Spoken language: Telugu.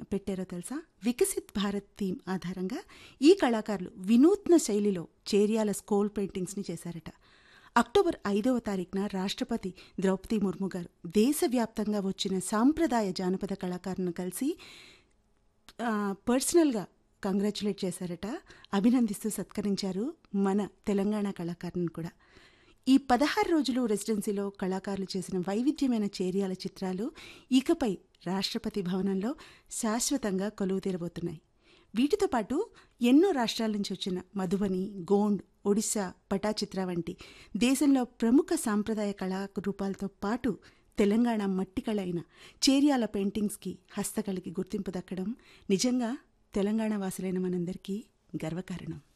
పెట్టారో తెలుసా వికసిత్ భారత్ థీమ్ ఆధారంగా ఈ కళాకారులు వినూత్న శైలిలో చేరియాల స్కోల్ పెయింటింగ్స్ని చేశారట అక్టోబర్ ఐదవ తారీఖున రాష్ట్రపతి ద్రౌపది ముర్ము గారు దేశవ్యాప్తంగా వచ్చిన సాంప్రదాయ జానపద కళాకారులను కలిసి ఆ, పర్సనల్గా కంగ్రాచులేట్ చేశారట అభినందిస్తూ సత్కరించారు మన తెలంగాణ కళాకారులను కూడా ఈ పదహారు రోజులు రెసిడెన్సీలో కళాకారులు చేసిన వైవిధ్యమైన చేరియాల చిత్రాలు ఇకపై రాష్ట్రపతి భవనంలో శాశ్వతంగా కొలువు తీరబోతున్నాయి వీటితో పాటు ఎన్నో రాష్ట్రాల నుంచి వచ్చిన మధుబని గోండ్ ఒడిశా పటాచిత్ర వంటి దేశంలో ప్రముఖ సాంప్రదాయ కళారూపాలతో పాటు తెలంగాణ మట్టి కళ అయిన చేరియాల పెయింటింగ్స్కి హస్తకళకి గుర్తింపు దక్కడం నిజంగా తెలంగాణ వాసులైన మనందరికీ గర్వకారణం